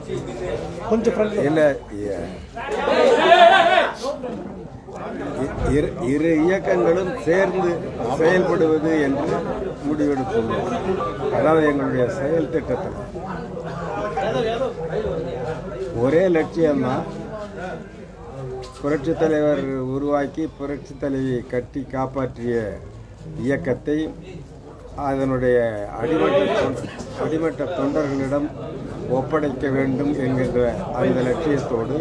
கொஞ்சம் ஃப்ரெண்ட் இல்ல இ- இரு இரு இயக்கங்களும் சேர்ந்து செயல்படுவது என்று முடிவெடுத்துள்ளோம் அதாவது எங்களுடைய செயல் திட்டத்தில் ஒரே லட்சியம்தான் புரட்சித் தலைவர் உருவாக்கி புரட்சித் தலைவியை கட்டி காப்பாற்றிய இயக்கத்தை அதனுடைய அடிமட்ட தொ- அடிமட்ட தொண்டர்களிடம் ஒப்படைக்க வேண்டும் என்கின்ற அந்த லட்சியத்தோடு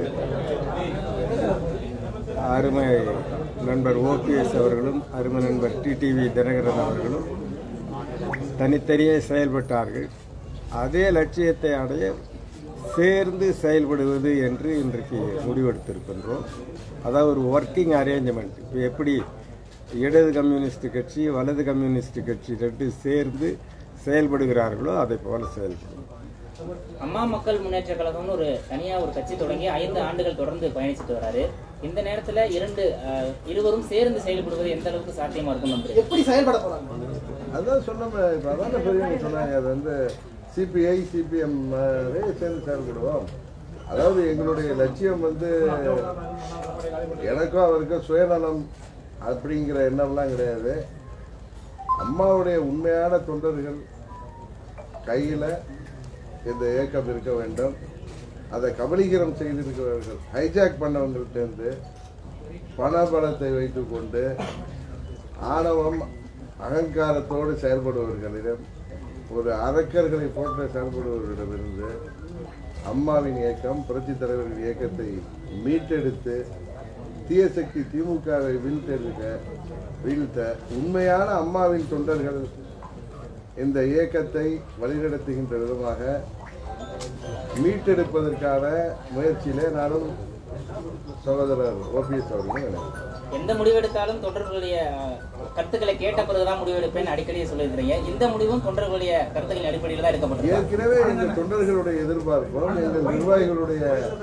அருமை நண்பர் ஓபிஎஸ் அவர்களும் அருமை நண்பர் டிடிவி தினகரன் அவர்களும் தனித்தனியே செயல்பட்டார்கள் அதே லட்சியத்தை அடைய சேர்ந்து செயல்படுவது என்று இன்றைக்கு முடிவெடுத்திருக்கின்றோம் அதாவது ஒரு ஒர்க்கிங் அரேஞ்ச்மெண்ட் இப்போ எப்படி இடது கம்யூனிஸ்ட் கட்சி வலது கம்யூனிஸ்ட் கட்சி ரெண்டு சேர்ந்து செயல்படுகிறார்களோ அதை போல செயல்படும் அம்மா மக்கள் முன்னேற்ற கழகம்னு ஒரு தனியா ஒரு கட்சி தொடங்கி ஐந்து ஆண்டுகள் தொடர்ந்து பயணிச்சுட்டு வராரு இந்த நேரத்துல இரண்டு அஹ், இருவரும் சேர்ந்து செயல்படுவது எந்த அளவுக்கு சாத்தியமா இருக்கும் நம்புறீங்க எப்படி செயல்பட போறாங்க அதான் சொன்னோம் இப்போ அதான் பெரியவங்க சொன்னாங்க அது வந்து சிபிஐ சிபிஎம் சேர்ந்து செயல்படுவோம் அதாவது எங்களுடைய லட்சியம் வந்து எனக்கும் அவருக்கும் சுயநலம் அப்படிங்கிற எண்ணம்லாம் கிடையாது அம்மாவுடைய உண்மையான தொண்டர்கள் கையில் இந்த இயக்கம் இருக்க வேண்டும் அதை கபலீகரம் செய்திருக்கிறவர்கள் ஹைஜாக் பண்ணவங்கள்ட்டேருந்து பணபலத்தை வைத்துக்கொண்டு ஆணவம் அகங்காரத்தோடு செயல்படுபவர்களிடம் ஒரு அரக்கர்களை போன்ற செயல்படுபவர்களிடமிருந்து அம்மாவின் இயக்கம் புரட்சித் தலைவர்கள் இயக்கத்தை மீட்டெடுத்து தீயசக்தி திமுகவை வீழ்த்தெடுக்க வீழ்த்த உண்மையான அம்மாவின் தொண்டர்கள் இந்த இயக்கத்தை வழிநடத்துகின்ற விதமாக மீட்டெடுப்பதற்கான முயற்சியிலே நானும் சகோதரர் ஓபிஎஸ் அவர்களும் இணைகிறேன். எந்த முடிவெடுத்தாலும் தொண்டர்களுடைய அஹ், கருத்துக்களை கேட்ட பிறகுதான் முடிவெடுப்பேன் அடிக்கடி சொல்லியிருக்கிறீங்க இந்த முடிவும் தொண்டர்களுடைய கருத்துக்களின் அடிப்படையில் தான் எடுக்கப்பட்டிருக்கு ஏற்கனவே எங்கள் தொண்டர்களுடைய எதிர்பார்ப்பும் எங்கள் நிர்வாகிகளுடைய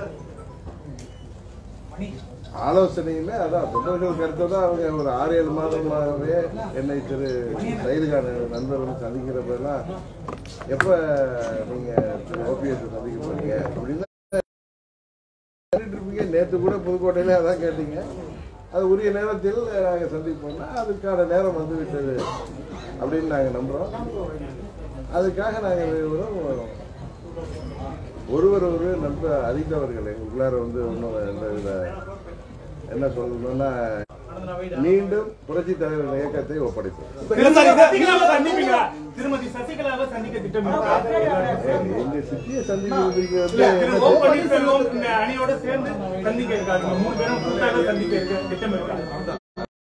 ஆலோசனையுமே அதான் தொண்டர்கள் கருத்தை தான் அவங்க ஒரு ஆறு ஏழு மாதமாகவே என்னை திரு ரயிலுக்கான நண்பர்கள் சந்திக்கிறப்பெல்லாம் எப்ப நீங்க திரு ஓபிஎஸ் சந்திக்க போறீங்க அப்படின்னு கேட்டுட்டு இருப்பீங்க நேற்று கூட புதுக்கோட்டையில அதான் கேட்டீங்க அது உரிய நேரத்தில் நாங்கள் சந்திப்போம்னா அதுக்கான நேரம் வந்து விட்டது அப்படின்னு நாங்கள் நம்புகிறோம் அதுக்காக நாங்கள் இருவரும் ஒருவர் ஒரு நண்ப அறிந்தவர்கள் எங்களுக்குள்ளார வந்து இன்னும் எந்த வித என்ன சொல்லணும்னா மீண்டும் புரட்சி தலைவர் இயக்கத்தை ஒப்படைப்போம் சசிகலாவை சந்திப்பீங்களா திருமதி சசிகலாவை சந்திக்க திட்டம் இருக்கா எங்க சித்தியை சந்திக்கிறதுக்கு இல்ல, வந்து திரு ஓ பன்னீர்செல்வம் இந்த அணியோட சேர்ந்து சந்திக்க இருக்காரு இந்த மூணு பேரும் கூட்டாக சந்திக்க இருக்க திட்டம் இருக்கா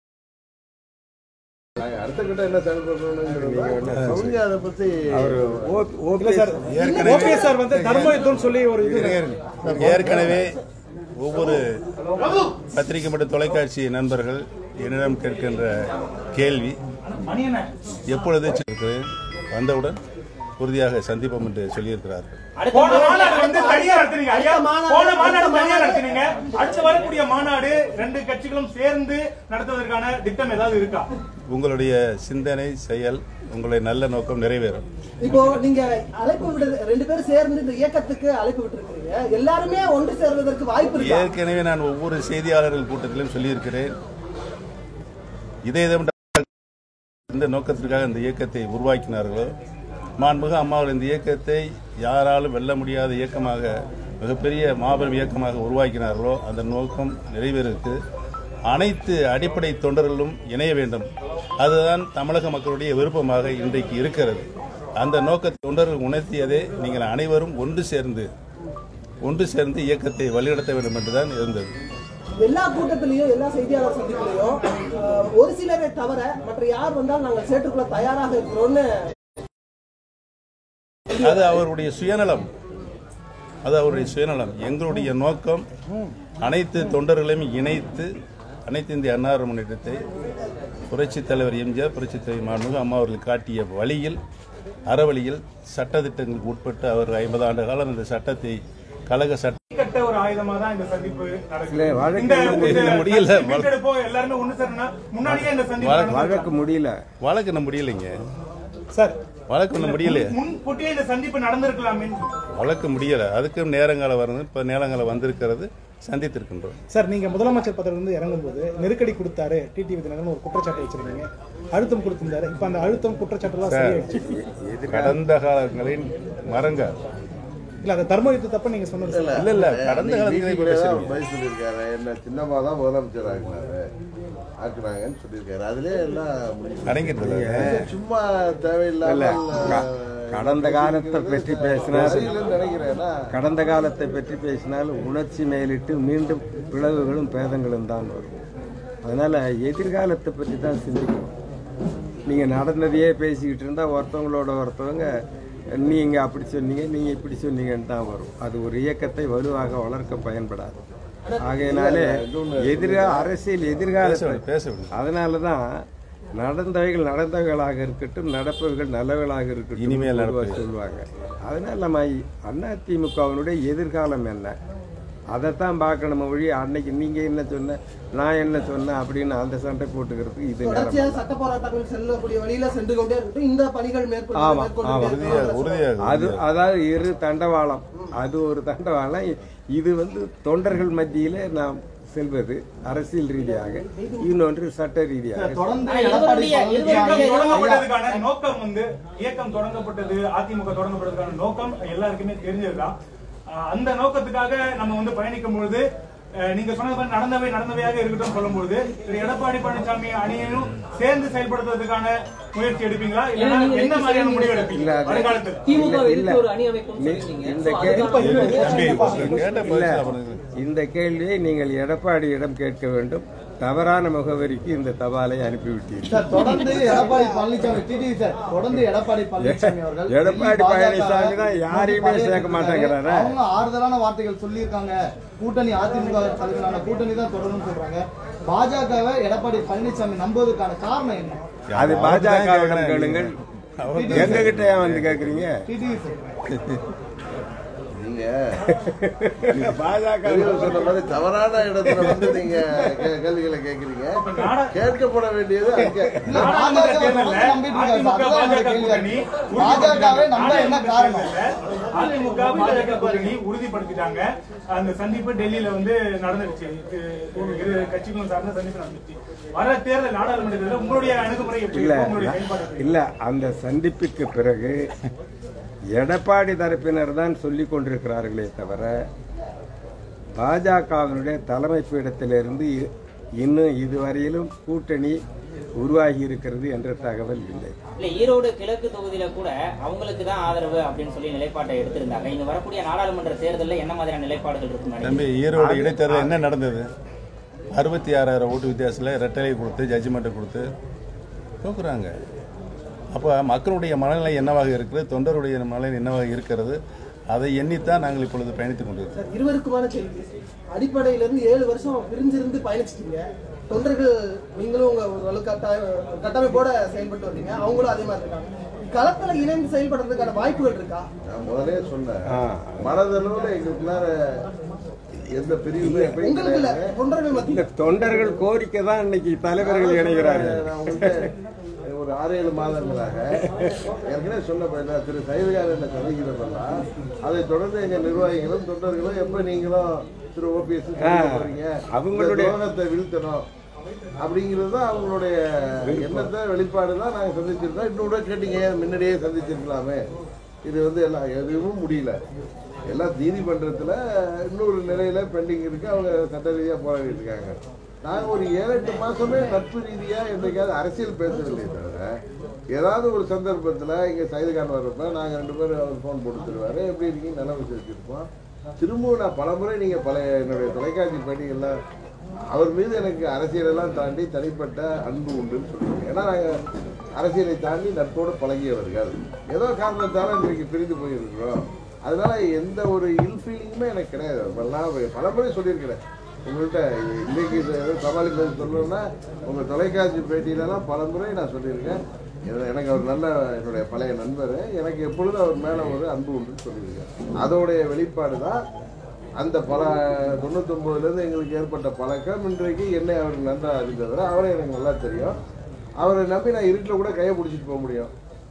நாங்க அடுத்த கட்டம் என்ன செயல்படுறோம்னு அவங்க அதை பத்தி இல்ல சார் ஓபிஎஸ் சார் வந்து தர்ம யுத்தம்னு சொல்லி ஒரு இது ஏற்கனவே ஒவ்வொரு பத்திரிகை மற்றும் தொலைக்காட்சி நண்பர்கள் என்னிடம் கேட்கின்ற கேள்வி எப்பொழுது இருக்கிறேன் வந்தவுடன் உறுதியாக சந்திப்போம் என்று சொல்லியிருக்கிறார்கள் போன மாநாடு வந்து தனியா நடத்துனீங்க ஐயா போன மாநாடு தனியா நடத்துனீங்க அடுத்து வரக்கூடிய மாநாடு ரெண்டு கட்சிகளும் சேர்ந்து நடத்துவதற்கான திட்டம் ஏதாவது இருக்கா உங்களுடைய சிந்தனை செயல் உங்களுடைய நல்ல நோக்கம் நிறைவேறும் இப்போ நீங்க அழைப்பு விடு ரெண்டு பேரும் சேர்ந்து இந்த இயக்கத்துக்கு அழைப்பு விட்டுருக்கீங்க எல்லாருமே ஒன்று சேர்வதற்கு வாய்ப்பு இருக்கா ஏற்கனவே நான் ஒவ்வொரு செய்தியாளர்கள் கூட்டத்திலும் சொல்லியிருக்கிறேன் இதே இதம் இந்த நோக்கத்திற்காக இந்த இயக்கத்தை உருவாக்கினார்களோ மாண்புக அம்மாவில் இந்த இயக்கத்தை யாராலும் வெல்ல முடியாத இயக்கமாக மிகப்பெரிய மாபெரும் இயக்கமாக உருவாக்கினார்களோ அந்த நோக்கம் நிறைவேறுக்கு அனைத்து அடிப்படை தொண்டர்களும் இணைய வேண்டும் அதுதான் தமிழக மக்களுடைய விருப்பமாக இன்றைக்கு இருக்கிறது அந்த நோக்கத்தை தொண்டர்கள் உணர்த்தியதே நீங்கள் அனைவரும் ஒன்று சேர்ந்து ஒன்று சேர்ந்து இயக்கத்தை வழிநடத்த வேண்டும் என்றுதான் இருந்தது எல்லா கூட்டத்திலையும் எல்லா செய்தியாளர் சந்திப்புலையும் அஹ், ஒரு சிலரை தவிர மற்ற யார் வந்தாலும் நாங்கள் சேற்றுக்குள்ள தயாராக இருக்கிறோம்னு அது அவருடைய சுயநலம் அது அவருடைய சுயநலம் எங்களுடைய நோக்கம் அனைத்து தொண்டர்களையும் இணைத்து அனைத்து இந்திய அன்னார முன்னேற்றத்தை புரட்சித் தலைவர் எம்ஜிஆர் புரட்சித் தலைவர் மாண்புமிகு அம்மா அவர்கள் காட்டிய வழியில் அறவழியில் சட்டத்திட்டங்களுக்கு உட்பட்டு அவர் ஐம்பது ஆண்டு காலம் இந்த சட்டத்தை கழக சட்ட கட்ட ஒரு ஆயுதமா தான் இந்த சந்திப்பு இல்ல, நடக்குது வழக்கு இந்த இல்ல, இல்ல, முடியல. கட்சி மீட்டெடுப்போம் எல்லாருமே ஒண்ணு சேரணும் முன்னாடியே இந்த சந்திப்பு வழக்கு- நடந்தது. வழக்கு முடியல வழக்கு நம்ம முடியலைங்க சார் வழக்கு ஒன்றும் முடியலையே முன்கூட்டியே இந்த சந்திப்பு நடந்திருக்கலாமே வழக்கு முடியலை அதுக்கும் நேரங்காலம் வருது இப்போ நேரங்காலம் வந்திருக்கிறது சந்தித்திருக்கின்றோம் சார் நீங்க முதலமைச்சர் பதவியில இருந்து இறங்கும்போது நெருக்கடி கொடுத்தாரு டிடிவி தினகரன் ஒரு குற்றச்சாட்டு வச்சிருந்தீங்க அழுத்தம் கொடுத்திருந்தாரு இப்ப அந்த அழுத்தம் குற்றச்சாட்டு எல்லாம் சரியாயிடுச்சு கடந்த காலங்களின் மறங்க இல்ல அந்த தர்ம யுத்த தப்ப நீங்க சொன்னது சார். இல்ல இல்ல கடந்த காலத்துல இப்ப பேசுறீங்க பதில் சொல்லியிருக்காரு என்ன சின்னம்மா தான் முதலமைச்சர் ஆக்குனாரு ஆக்குனாங்கன்னு சொல்லியிருக்காரு அதுலயே எல்லாம் முடிஞ்சு அடங்கிட்டு சும்மா இல்ல தேவையில்லாமல் க- கடந்த காலத்தை பற்றி பேசினால் சரியில்லைன்னு நினைக்கிறேன்னா கடந்த காலத்தை பற்றி பேசினால் உணர்ச்சி மேலிட்டு மீண்டும் பிளவுகளும் பேதங்களும் தான் வரும் அதனால எதிர்காலத்தை பற்றி தான் சிந்திக்கணும் நீங்க நடந்ததையே பேசிக்கிட்டு இருந்தா ஒருத்தவங்களோட ஒருத்தவங்க நீங்க அப்படி சொன்னீங்க நீங்க இப்படி சொன்னீங்கன்னு தான் வரும் அது ஒரு இயக்கத்தை வலுவாக வளர்க்க பயன்படாது ஆகையினாலே எதிர்கா அரசியல் எதிர்காலத்தை பேச விடுங்க அதனால தான் நடந்தவைகள் நடந்தவைகளாக இருக்கட்டும் நடப்பவைகள் நல்லவைகளாக இருக்கட்டும் இனிமேல் பொதுவா நடப்பவை. சொல்லுவாங்க அதனால நம்ம அண்ணா திமுகவினுடைய எதிர்காலம் என்ன அதைத்தான் பார்க்கணும் ஒழி அன்னைக்கு நீங்க என்ன சொன்ன நான் என்ன சொன்னேன் அப்படின்னு அந்த சண்டை போட்டுக்கிறதுக்கு இது நேரம் தொடர்ச்சியாக சட்ட போராட்டங்கள் செல்லக்கூடிய வழியில சென்று கொண்டே இருக்கட்டும் இந்த பணிகள் மேற்கொண்டு ஆமா, மேற்கொண்டு ஆமா. உறுதியாக உறுதியாக அது அதாவது இரு தண்டவாளம் அது ஒரு தண்டவாளம் இது வந்து தொண்டர்கள் மத்தியிலே நாம் செல்வது அரசியல் ரீதியாக இன்னொன்று சட்ட ரீதியாக தொடர்ந்து ஆனா எடப்பாடி இவருடைய- பழனிசாமி இவருடைய தொடங்கப்பட்டதுக்கான நோக்கம் வந்து இயக்கம் தொடங்கப்பட்டது அதிமுக தொடங்கப்பட்டதுக்கான நோக்கம் எல்லாருக்குமே தெரிஞ்சதுதான் அஹ் அந்த நோக்கத்துக்காக நம்ம வந்து பயணிக்கும் பொழுது அஹ் நீங்க சொன்னது மாதிரி நடந்தவை நடந்தவையாக இருக்கட்டும் சொல்லும்போது திரு எடப்பாடி பழனிசாமி அணியையும் சேர்ந்து செயல்படுத்துவதற்கான முயற்சி எடுப்பீங்களா இல்லைன்னா என்ன மாதிரியான முடிவு எடுப்பீங்க இல்ல, அது- வருங்காலத்தில் திமுக இல்ல, எதிர்த்து இல்ல. ஒரு அணி அமைப்புன்னு நீ- சொல்லிருக்கீங்க. இந்த So, கேள்வி அதுக்கான தம்பி, கேட்ட இல்ல, பதில் அவனுக்கு இந்த கேள்வியை நீங்கள் எடப்பாடியிடம் கேட்க வேண்டும் தவறான முகவரிக்கு இந்த தபாலை அனுப்பிவிட்டீர்கள் சார் தொடர்ந்து எடப்பாடி பழனிசாமி டிடிவி சார் தொடர்ந்து எடப்பாடி பழனிசாமி அவர்கள் எடப்பாடி பாஜக பழனிசாமி தான் யாரையுமே சேர்க்க மாட்டேங்கிறாரா? அவங்க ஆறுதலான வார்த்தைகள் சொல்லியிருக்காங்க கூட்டணி அதிமுக தலைவரான கூட்டணி தான் தொடரும்னு சொல்றாங்க பாஜகவை எடப்பாடி பழனிசாமி நம்புவதற்கான காரணம் என்ன அது பாஜகவிடம் கேளுங்கள் அவர் எங்க கிட்ட ஏன் வந்து கேக்குறீங்க டிடிவி சார் நீங்க பாஜக பெரியவர் சொன்ன மாதிரி தவறான இடத்துல வந்து நீங்க கே- கேள்விகளை கேக்குறீங்க கேட்கப்பட வேண்டியது அங்க இல்ல, பாஜக வை தொடர்ந்து நம்பிட்டு இருக்காங்க சார். அதுதான் என்னோட கேள்வியா இருக்கு. பாஜகவை நம்ப என்ன காரணம் அதிமுக பாஜக கூட்டணி உறுதிப்படுத்திட்டாங்க அந்த சந்திப்பு டெல்லியில வந்து நடந்துருச்சு இது இரு கட்சிகளும் சார்ந்த சந்திப்பு நடந்துச்சு வர தேர்தல் நாடாளுமன்ற தேர்தல் உங்களுடைய அணுகுமுறை எப்படி இல்ல இருக்கும்? உங்களுடைய செயல்பாடு எப்படி இருக்கும்? இல்ல அந்த சந்திப்புக்கு பிறகு எடப்பாடி தரப்பினர் தான் சொல்லிக் கொண்டிருக்கிறார்களே தவிர பாஜகவினுடைய தலைமை பீடத்திலிருந்து இ- இன்னும் இதுவரையிலும் கூட்டணி உருவாகி இருக்கிறது என்ற தகவல் இல்லை இல்ல ஈரோடு கிழக்கு தொகுதியில கூட அவங்களுக்கு தான் ஆதரவு அப்படின்னு சொல்லி நிலைப்பாட்டை எடுத்திருந்தாங்க இங்க வரக்கூடிய நாடாளுமன்ற தேர்தல்ல என்ன மாதிரியான நிலைப்பாடுகள் இருக்கும் தம்பி ஈரோடு இடைத்தேர்தல் என்ன நடந்தது அறுபத்தி ஆறாயிரம் ஓட்டு வித்தியாசத்தில் ரெட்டலை கொடுத்து ஜட்ஜ்மெண்ட்டை கொடுத்து தோக்குறாங்க அப்போ மக்களுடைய மனநிலை என்னவாக இருக்கிறது தொண்டருடைய மனநிலை என்னவாக இருக்கிறது அதை எண்ணித்தான் நாங்கள் இப்பொழுது பயணித்துக் கொண்டிருக்கிறோம் சார், இருவருக்குமான கேள்வி அடிப்படையில இருந்து ஏழு வருஷம் பிரிஞ்சிருந்து பயணிச்சிட்டீங்க தொண்டர்கள் நீங்களும் உங்க ஒரு வலுக்கட்டா கட்டமைப்போட செயல்பட்டு வந்தீங்க அவங்களும் அதே மாதிரி இருக்காங்க களத்துல இணைந்து செயல்படுறதுக்கான வாய்ப்புகள் இருக்கா நான் முதலே சொன்னேன் ஆ. மனதளவுல எங்களுக்குள்ளார எந்த பிரிவுமே எப்பயும் உங்களுக்கு இல்ல கிடையாது. தொண்டர்கள் இந்த மத்தியில் தொண்டர்கள் கோரிக்கை தான் இன்னைக்கு தலைவர்கள் இணைகிறார்கள் நான் உங்கள்கிட்ட ஒரு ஆறு ஏழு மாதங்களாக ஏற்கனவே சொன்ன பையன் திரு சைவகார் என்ன சந்திக்கிறதெல்லாம் அதை தொடர்ந்து எங்க நிர்வாகிகளும் தொண்டர்களும் எப்ப நீங்களும் திரு ஓபிஎஸ் போறீங்க அவங்களுடைய- துரோகத்தை வீழ்த்தணும் அப்படிங்கிறது தான் அவங்களுடைய எண்ணத்தை வெளிப்பாடு தான் நாங்கள் சந்திச்சிருந்தோம் இன்னும் கூட கேட்டீங்க ஏன் முன்னாடியே சந்திச்சிருக்கலாமே இது வந்து எல்லாம் எதுவும் முடியல எல்லாம் நீதிமன்றத்தில் இன்னொரு நிலையில பெண்டிங் இருக்கு அவங்க சட்ட ரீதியாக போராடிட்டு இருக்காங்க நாங்கள் ஒரு ஏழு எட்டு மாசமே நட்பு ரீதியாக என்றைக்காவது அரசியல் பேசவில்லை தவிர ஏதாவது ஒரு சந்தர்ப்பத்தில் இங்கே சைதுகான் வர்றப்ப நாங்கள் ரெண்டு பேரும் அவர் ஃபோன் போட்டு தருவார் எப்படி இருக்கீங்க நல்லா விசாரிச்சிருப்போம் திரும்பவும் நான் பலமுறை நீங்கள் பழைய என்னுடைய தொலைக்காட்சி பணிகள்லாம் அவர் மீது எனக்கு அரசியலெல்லாம் தாண்டி தனிப்பட்ட அன்பு உண்டுன்னு சொல்லுவாங்க ஏன்னா நாங்கள் அரசியலை தாண்டி நட்போடு பழகியவர்கள் ஏதோ காரணத்தால இன்றைக்கு பிரிந்து போயிருக்கிறோம் அதனால எந்த ஒரு இல் ஃபீலிங்குமே எனக்கு கிடையாது நான் பலமுறை சொல்லியிருக்கிறேன் உங்கள்கிட்ட இன்னைக்கு இது ஏதோ சமாளிப்பது சொல்லணும்னா உங்கள் தொலைக்காட்சி பேட்டியிலலாம் பலமுறை நான் சொல்லியிருக்கேன் என- எனக்கு அவர் நல்ல என்னுடைய பழைய நண்பர் எனக்கு எப்பொழுதும் அவர் மேலே ஒரு அன்பு உண்டுன்னு சொல்லியிருக்கேன் அதோடைய வெளிப்பாடு தான் அந்த பல தொண்ணூத்தொம்பதுலேருந்து எங்களுக்கு ஏற்பட்ட பழக்கம் இன்றைக்கு என்னை அவர் நன்றாக அறிந்தவர் அவரை எனக்கு நல்லா தெரியும் அவரை நம்பி நான் இருட்டில் கூட கையை பிடிச்சிட்டு போக முடியும்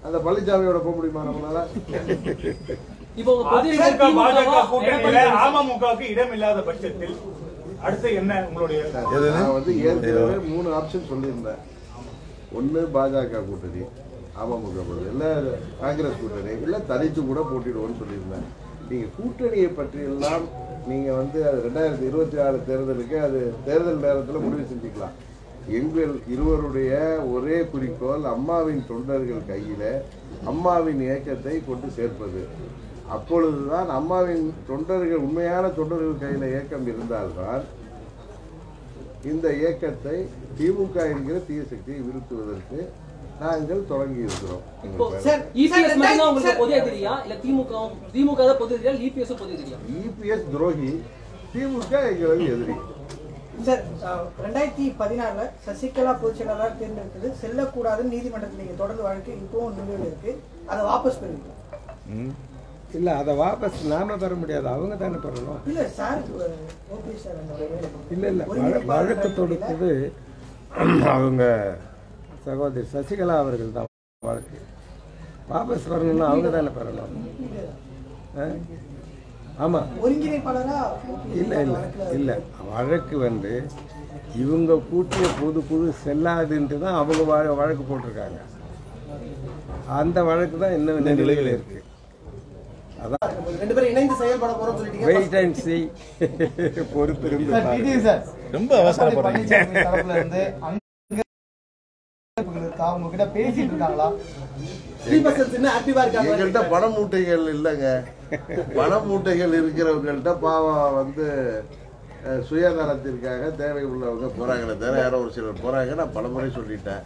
அந்த பழனிசாமியோட போக முடியுமா நம்மளால இப்போ உங்க பொது அதிமுக பாஜக திமுகவா, கூட்டணியில எடப்பாடி அமமுகவுக்கு இடம் இல்லாத பட்சத்தில் அடுத்து என்ன உங்களுடைய நான் வந்து ஏற்கனவே மூணு ஆப்ஷன் சொல்லியிருந்தேன் ஒன்று பாஜக கூட்டணி அமமுக கூட்டணி இல்லை காங்கிரஸ் கூட்டணி இல்லை தனித்து கூட போட்டிடுவோம்னு சொல்லியிருந்தேன் நீங்கள் கூட்டணியை பற்றி எல்லாம் நீங்கள் வந்து அது ரெண்டாயிரத்தி இருபத்தி ஆறு தேர்தலுக்கு அது தேர்தல் நேரத்தில் முடிவு செஞ்சுக்கலாம் எங்கள் இருவருடைய ஒரே குறிக்கோள் அம்மாவின் தொண்டர்கள் கையில் அம்மாவின் இயக்கத்தை கொண்டு சேர்ப்பது அப்பொழுதுதான் அம்மாவின் தொண்டர்கள் உண்மையான தொண்டர்கள் கையில் இயக்கம் இருந்தால்தான் இந்த இயக்கத்தை திமுக என்கிற தீய சக்தியை வீழ்த்துவதற்கு நாங்கள் தொடங்கி இருக்கிறோம் இப்போ எங்கள் சார், இபிஎஸ் மட்டும்தான் சார், உங்களுக்கு பொது எதிரியா இல்ல திமுக திமுக தான் பொது எதிரியா இபிஎஸ் பொது எதிரியா இபிஎஸ் துரோகி திமுக எங்களுக்கு எதிரி சார் அஹ், ரெண்டாயிரத்தி பதினாறுல சசிகலா பொதுச் செயலாளர் தேர்ந்தெடுத்தது செல்லக்கூடாதுன்னு நீதிமன்றத்தில் நீங்க தொடர்ந்து வழக்கு இப்பவும் நிலுவையில் இருக்கு அதை வாபஸ் பெறுவீங்க இல்லை அதை வாபஸ் நாம பெற முடியாது அவங்க தானே பெறணும் இல்ல சார் ஓபிஎஸ் சார் அந்த இல்லை இல்லை வழக்கு தொடுத்தது அவங்க சகோதரி சசிகலா அவர்கள் தான் வழக்கு வாபஸ் வரணும்னா அவங்க தானே பெறணும் ஆ? ஆமா ஒருங்கிணைப்பாளரா இல்லை இல்லை இல்லை வழக்கு வந்து இவங்க கூட்டிய புது புது செல்லாதுன்ட்டு தான் அவங்க வழ- வழக்கு போட்டிருக்காங்க அந்த வழக்கு தான் இன்னும் நிலையில் இருக்கு அதான் ரெண்டு பேரும் இணைந்து செயல்பட போறோம்னு சொல்லிட்டீங்க வெயிட் அண்ட் சி பொறுத்திருந்து சார் பாருங்க. டிடி சார் ரொம்ப எடப்பாடி அவசரப்படுறீங்க பழனிசாமி தரப்புல இருந்து அங்க இருக்கா உங்ககிட்ட பேசிட்டு இருக்காங்களா த்ரீ பர்சன்ட் இன்னும் ஆக்டிவா இருக்காங்க எங்கள்கிட்ட பண மூட்டைகள் இல்லைங்க பண மூட்டைகள் இருக்கிறவங்கள்ட்ட பாவம் வந்து அஹ், சுயநலத்திற்காக தேவை உள்ளவங்க போறாங்களே தவிர யாரோ ஒரு சிலர் போறாங்க நான் பலமுறை சொல்லிட்டேன்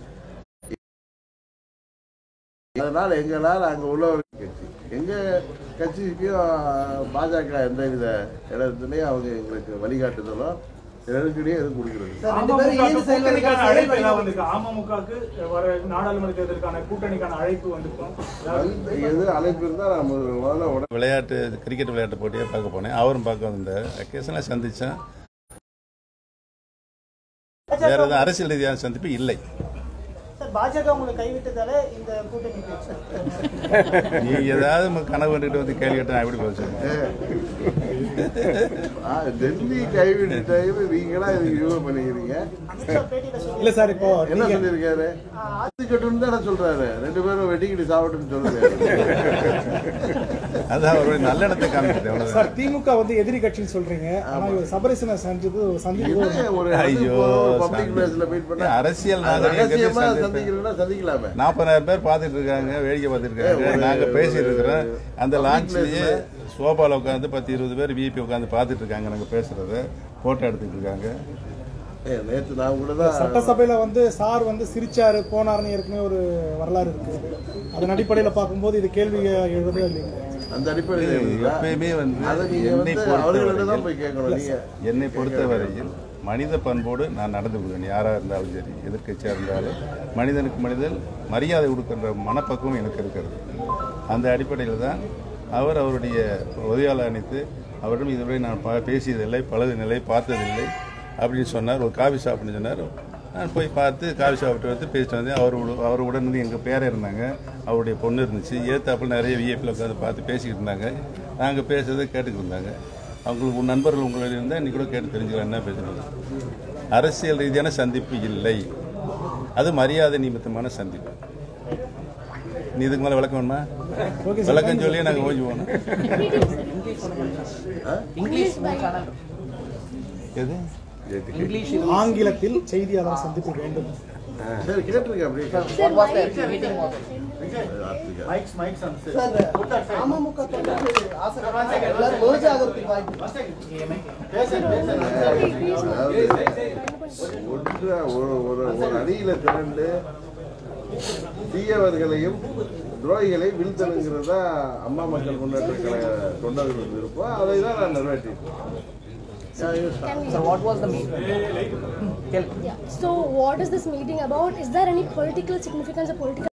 அதனால எங்களால் அங்க உள்ளவர்கள் கட்சி எங்க கட்சிக்கும் அஹ், பாஜக எந்த வித இடத்துலயும் அவங்க எங்களுக்கு வழிகாட்டுதலோ நெருக்கடியும் எதுவும் கொடுக்கிறது சார் ரெண்டு பேரும் இணைந்து அமமுக கூட்டணிக்கான செயல்படுறதுக்கான அழைப்பு எல்லாம் செயல்படுங்க வந்திருக்கு அமமுகவுக்கு வர நாடாளுமன்ற தேர்தலுக்கான கூட்டணிக்கான அழைப்பு வந்திருக்கும் வந்து எது அழைப்பு இருந்தால் நான் முதல்ல முதல்ல உடனே விளையாட்டு கிரிக்கெட் விளையாட்டு போட்டியை பார்க்க போனேன் அவரும் பார்க்க வந்தார் அக்கேஷனாக சந்தித்தேன் வேற எதுவும் அரசியல் ரீதியான சந்திப்பு இல்லை சார் பாஜக உங்களை கைவிட்டதால இந்த கூட்டணி பேச்சு நீ ஏதாவது உங்க கனவு கண்டுகிட்டு வந்து கேள்வி கேட்டு நான் எப்படி பதில் சொல்லுவேன் ஆ, டெல்லி கைவிட்டுட்டாரு நீங்களா இதுக்கு யூஸ் பண்ணிக்கிறீங்க அமித்ஷா பேட்டியில சொல்லி இல்ல சார் இப்போ என்ன சொல்லியிருக்காரு ஆத்துக்கட்டுன்னு தானே சொல்றாரு ரெண்டு பேரும் வெட்டிக்கிட்டு சாப்பிட்டுன்னு சொல்லுறாரு அது அவருடைய நல்லெண்ணத்தை காமிக்குது சார் அவ்வளவுதான் திமுக வந்து எதிரி கட்சின்னு சொல்றீங்க ஆனா இவர் சபரிசனை சந்திச்சது சந்திப்பு இது ஒரு ஐயோ பப்ளிக் பிளேஸ்ல மீட் பண்ண அரசியல் அது நாகரிகத்தை ரகசியமா சந்திப்பேன். சந்திக்கிறதுனா சந்திக்கலாமே நாற்பதாயிரம் பேர் பார்த்துட்டு இருக்காங்க வேடிக்கை பார்த்துட்டு இருக்காங்க ஒரு- நாங்க பேசிட்டு இருக்கிறோம் அந்த public லான்ச்லயே place-ல சோபால உட்காந்து பத்து இருபது பேர் விஐபி உட்காந்து பார்த்துட்டு இருக்காங்க நாங்க பேசுறத போட்டோ எடுத்துட்டு இருக்காங்க ஏ, நேத்து நான் கூட தான் சட்டசபையில வந்து சார் வந்து சிரிச்சாரு போனாருன்னு ஏற்கனவே ஒரு வரலாறு இருக்கு அதன் அடிப்படையில பார்க்கும்போது இது கேள்வி எழுதவே இல்லைங்க அந்த அடிப்படையில் இருந்தா, எப்பயுமே வந்து அதை நீங்க என்னை வந்து அவர்களிடம் தான் போய் பொறுத்தவரையில் கேட்கணும் நீங்க என்னை பொறுத்தவரையில் மனித பண்போடு நான் நடந்து கொள்வேன் யாராக இருந்தாலும் சரி எதிர்க்கட்சியாக இருந்தாலும் மனிதனுக்கு மனிதன் மரியாதை கொடுக்கின்ற மனப்பக்குவம் எனக்கு இருக்கிறது அந்த அடிப்படையில் தான் அவர் அவருடைய உதவியாளர் அணைத்து அவரிடம் இதுவரை நான் பா பேசியதில்லை பழகுதில்லை பார்த்ததில்லை அப்படின்னு சொன்னார் ஒரு காஃபி ஷாப்னு சொன்னார் நான் போய் பார்த்து காஃபி ஷாப்பிட்டு வந்து பேசிட்டு வந்தேன் அவர் அவர் உடன் வந்து எங்கள் பேரே இருந்தாங்க அவருடைய பொண்ணு இருந்துச்சு ஏத்தாப்பில் நிறைய விஐபியில் உட்காந்து பார்த்து பேசிக்கிட்டு இருந்தாங்க நாங்கள் பேசுறதை கேட்டுக்கிட்டு இருந்தாங்க அவங்களுக்கு உன் நண்பர்கள் உங்களிடம் இருந்தால் இன்னைக்கு கூட கேட்டு தெரிஞ்சுக்கலாம் என்ன பேசுறது அரசியல் ரீதியான சந்திப்பு இல்லை அது மரியாதை நிமித்தமான சந்திப்பு நீ இதுக்கு மேலே விளக்கம் வேணுமா விளக்கம் சொல்லியே நாங்கள் ஓஞ்சி போனோம் இங்கிலீஷ் சேனல் எது இங்கிலீஷ் ஆங்கிலத்தில் செய்தியாளர் சந்திப்பு வேண்டும் சரி கேட்டிருக்கேன் அப்படியே what was the meeting was sir AMMK தொண்டர்கள் ஆசைப்படுறாங்க எல்லாரும் merge ஆகிறதுக்கு வாய்ப்பு அதாவது ஒன்று ஒரு ஒரு ஒரு அணியில திரண்டு தீயவர்களையும் துரோகிகளை வீழ்த்தணுங்கிறது தான் அம்மா மக்கள் முன்னேற்ற கழக தொண்டர்கள் விருப்பம் அதை தான் நான் நிறைவேற்றிருக்கேன் so what was the meeting tell Yeah. So, what is this meeting about? Is there any political significance or political?